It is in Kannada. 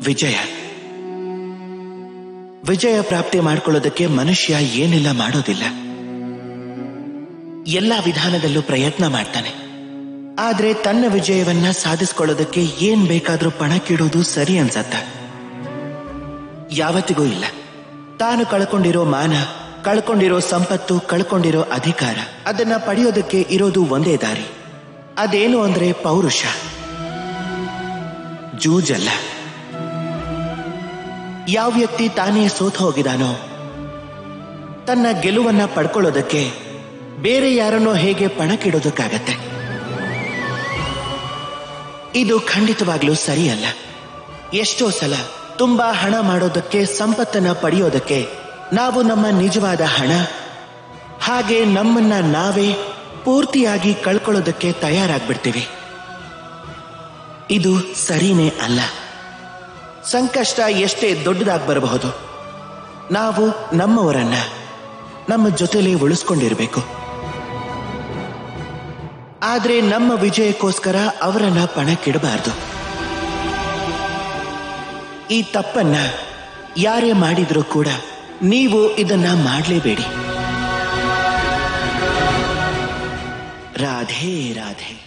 ವಿಜಯ ವಿಜಯ ಪ್ರಾಪ್ತಿ ಮಾಡ್ಕೊಳ್ಳೋದಕ್ಕೆ ಮನುಷ್ಯ ಏನೆಲ್ಲ ಮಾಡೋದಿಲ್ಲ ಎಲ್ಲ ವಿಧಾನದಲ್ಲೂ ಪ್ರಯತ್ನ ಮಾಡ್ತಾನೆ ಆದ್ರೆ ತನ್ನ ವಿಜಯವನ್ನ ಸಾಧಿಸ್ಕೊಳ್ಳೋದಕ್ಕೆ ಏನ್ ಬೇಕಾದ್ರೂ ಪಣಕ್ಕಿಡೋದು ಸರಿ ಅನ್ಸತ್ತ ಯಾವತ್ತಿಗೂ ಇಲ್ಲ ತಾನು ಕಳ್ಕೊಂಡಿರೋ ಮಾನ ಕಳ್ಕೊಂಡಿರೋ ಸಂಪತ್ತು ಕಳ್ಕೊಂಡಿರೋ ಅಧಿಕಾರ ಅದನ್ನ ಪಡೆಯೋದಕ್ಕೆ ಇರೋದು ಒಂದೇ ದಾರಿ ಅದೇನು ಅಂದ್ರೆ ಪೌರುಷ ಜೂಜಲ್ಲ ಯಾವ ವ್ಯಕ್ತಿ ತಾನೇ ಸೋತ್ ಹೋಗಿದಾನೋ ತನ್ನ ಗೆಲುವನ್ನ ಪಡ್ಕೊಳ್ಳೋದಕ್ಕೆ ಬೇರೆ ಯಾರನ್ನೋ ಹೇಗೆ ಪಣಕ್ಕಿಡೋದಕ್ಕಾಗತ್ತೆ ಇದು ಖಂಡಿತವಾಗ್ಲೂ ಸರಿಯಲ್ಲ ಎಷ್ಟೋ ಸಲ ತುಂಬಾ ಹಣ ಮಾಡೋದಕ್ಕೆ ಸಂಪತ್ತನ್ನ ಪಡೆಯೋದಕ್ಕೆ ನಾವು ನಮ್ಮ ನಿಜವಾದ ಹಣ ಹಾಗೆ ನಮ್ಮನ್ನ ನಾವೇ ಪೂರ್ತಿಯಾಗಿ ಕಳ್ಕೊಳ್ಳೋದಕ್ಕೆ ತಯಾರಾಗ್ಬಿಡ್ತೀವಿ ಇದು ಸರಿನೇ ಅಲ್ಲ ಸಂಕಷ್ಟ ಎಷ್ಟೇ ದೊಡ್ಡದಾಗಿ ಬರಬಹುದು ನಾವು ನಮ್ಮವರನ್ನ ನಮ್ಮ ಜೊತೆಲೇ ಉಳಿಸ್ಕೊಂಡಿರ್ಬೇಕು ಆದ್ರೆ ನಮ್ಮ ವಿಜಯಕ್ಕೋಸ್ಕರ ಅವರನ್ನ ಪಣಕ್ಕಿಡಬಾರ್ದು ಈ ತಪ್ಪನ್ನ ಯಾರೇ ಮಾಡಿದ್ರೂ ಕೂಡ ನೀವು ಇದನ್ನ ಮಾಡಲೇಬೇಡಿ ರಾಧೆ ರಾಧೆ